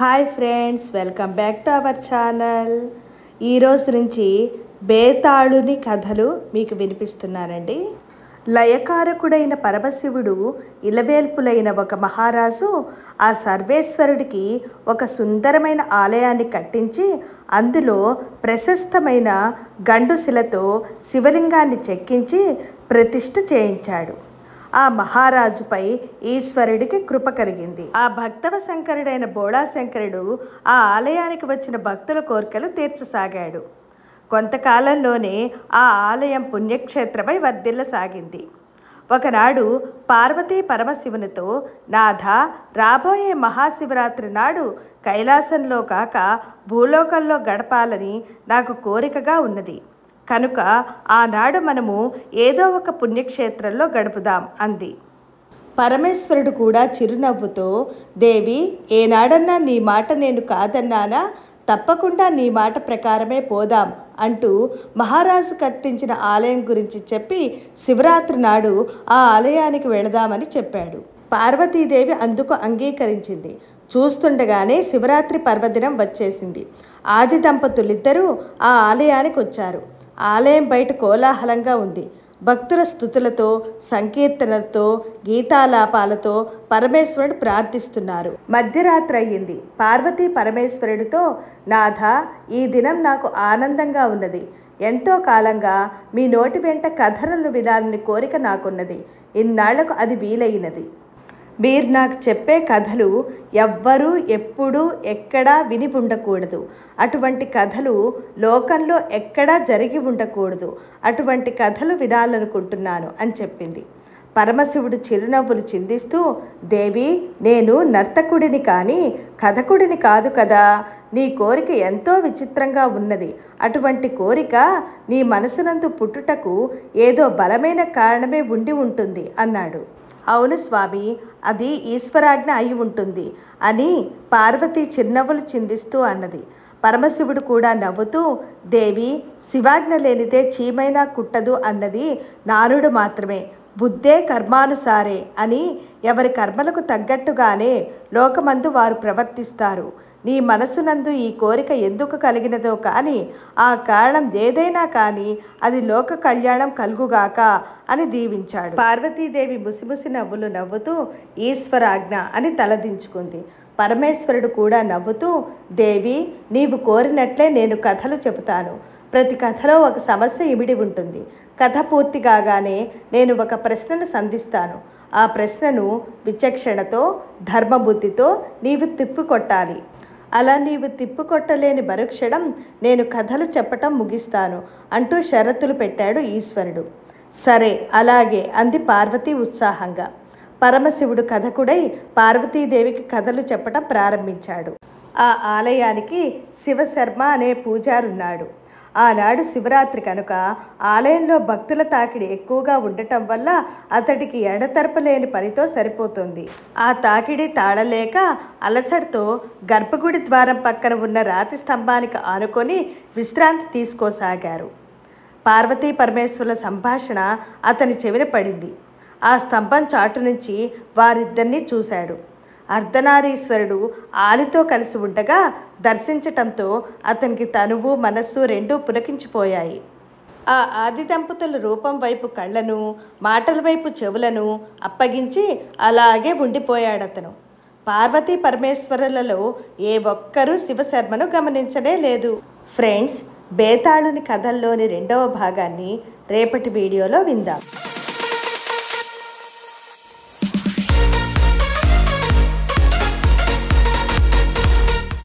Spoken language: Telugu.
hi friends welcome back to our channel ఈరోజు నుంచి బేతాళుని కథలు మీకు వినిపిస్తున్నానండి లయకారకుడైన పరమశివుడు ఇలవేల్పులైన ఒక మహారాజు ఆ సర్వేశ్వరుడికి ఒక సుందరమైన ఆలయాన్ని కట్టించి అందులో ప్రశస్తమైన గండుశిలతో శివలింగాన్ని చెక్కించి ప్రతిష్ఠ చేయించాడు ఆ మహారాజుపై ఈశ్వరుడికి కృప కలిగింది ఆ భక్తవ శంకరుడైన బోళాశంకరుడు ఆ ఆలయానికి వచ్చిన భక్తుల కోరికలు తీర్చసాగాడు కొంతకాలంలోనే ఆ ఆలయం పుణ్యక్షేత్రమై వర్ధిల్లసాగింది ఒకనాడు పార్వతీ పరమశివునితో నాథ రాబోయే మహాశివరాత్రి నాడు కైలాసంలో కాక భూలోకంలో గడపాలని నాకు కోరికగా ఉన్నది కనుక ఆనాడు మనము ఏదో ఒక పుణ్యక్షేత్రంలో గడుపుదాం అంది పరమేశ్వరుడు కూడా చిరునవ్వుతో దేవి ఏనాడన్నా నీ మాట నేను కాదన్నానా తప్పకుండా నీ మాట ప్రకారమే పోదాం అంటూ మహారాజు కట్టించిన ఆలయం గురించి చెప్పి శివరాత్రి నాడు ఆ ఆలయానికి వెళదామని చెప్పాడు పార్వతీదేవి అందుకు అంగీకరించింది చూస్తుండగానే శివరాత్రి పర్వదినం వచ్చేసింది ఆది దంపతులిద్దరూ ఆ ఆలయానికి వచ్చారు ఆలయం బయట కోలాహలంగా ఉంది భక్తుల స్థుతులతో సంకీర్తనలతో గీతాలాపాలతో పరమేశ్వరుడు ప్రార్థిస్తున్నారు మధ్యరాత్రి అయ్యింది పార్వతీ పరమేశ్వరుడితో నాథ ఈ దినం నాకు ఆనందంగా ఉన్నది ఎంతో కాలంగా మీ నోటి వెంట కథలను వినాలని కోరిక నాకున్నది ఇన్నాళ్లకు అది వీలైనది మీరు నాకు చెప్పే కథలు ఎవ్వరూ ఎప్పుడూ ఎక్కడా విని ఉండకూడదు అటువంటి కథలు లోకంలో ఎక్కడా జరిగి ఉండకూడదు అటువంటి కథలు వినాలనుకుంటున్నాను అని చెప్పింది పరమశివుడు చిరునవ్వులు చిందిస్తూ దేవి నేను నర్తకుడిని కానీ కథకుడిని కాదు కదా నీ కోరిక ఎంతో విచిత్రంగా ఉన్నది అటువంటి కోరిక నీ మనసునందు పుట్టుటకు ఏదో బలమైన కారణమే ఉండి ఉంటుంది అన్నాడు అవును స్వామి అది ఈశ్వరాజ్ఞ అయి ఉంటుంది అని పార్వతి చిరునవ్వులు చిందిస్తూ అన్నది పరమశివుడు కూడా నవ్వుతూ దేవి శివాజ్ఞ లేనిదే చీమైనా కుట్టదు అన్నది నానుడు మాత్రమే బుద్ధే కర్మానుసారే అని ఎవరి కర్మలకు తగ్గట్టుగానే లోకమందు వారు ప్రవర్తిస్తారు నీ మనసునందు ఈ కోరిక ఎందుకు కలిగినదో కానీ ఆ కారణం ఏదైనా కానీ అది లోక కళ్యాణం కలుగుగాక అని దీవించాడు పార్వతీదేవి ముసిముసి నవ్వులు నవ్వుతూ ఈశ్వరాజ్ఞ అని తలదించుకుంది పరమేశ్వరుడు కూడా నవ్వుతూ దేవి నీవు కోరినట్లే నేను కథలు చెబుతాను ప్రతి కథలో ఒక సమస్య ఇమిడి ఉంటుంది కథ పూర్తి కాగానే నేను ఒక ప్రశ్నను సంధిస్తాను ఆ ప్రశ్నను విచక్షణతో ధర్మబుద్ధితో నీవు తిప్పికొట్టాలి అలా నీవు తిప్పికొట్టలేని మరుక్షణం నేను కథలు చెప్పటం ముగిస్తాను అంటూ షరతులు పెట్టాడు ఈశ్వరుడు సరే అలాగే అంది పార్వతి ఉత్సాహంగా పరమశివుడు కథకుడై పార్వతీదేవికి కథలు చెప్పటం ప్రారంభించాడు ఆ ఆలయానికి శివశర్మ అనే పూజారున్నాడు ఆనాడు శివరాత్రి కనుక ఆలయంలో భక్తుల తాకిడి ఎక్కువగా ఉండటం వల్ల అతడికి ఎడతెరపలేని పనితో సరిపోతుంది ఆ తాకిడి తాళలేక అలసటతో గర్భగుడి ద్వారం పక్కన ఉన్న రాతి స్తంభానికి ఆనుకొని విశ్రాంతి తీసుకోసాగారు పార్వతీ పరమేశ్వరుల సంభాషణ అతని చెవిన పడింది ఆ స్తంభం చాటు నుంచి వారిద్దరినీ చూశాడు అర్ధనారీశ్వరుడు ఆలితో కలిసి ఉండగా దర్శించటంతో అతనికి తనువు మనస్సు రెండూ పులకించిపోయాయి ఆ ఆది దంపతుల రూపం వైపు కళ్ళను మాటల వైపు చెవులను అప్పగించి అలాగే ఉండిపోయాడతను పార్వతీ పరమేశ్వరులలో ఏ ఒక్కరూ శివశర్మను గమనించనే లేదు ఫ్రెండ్స్ బేతాళుని కథల్లోని రెండవ భాగాన్ని రేపటి వీడియోలో విందాం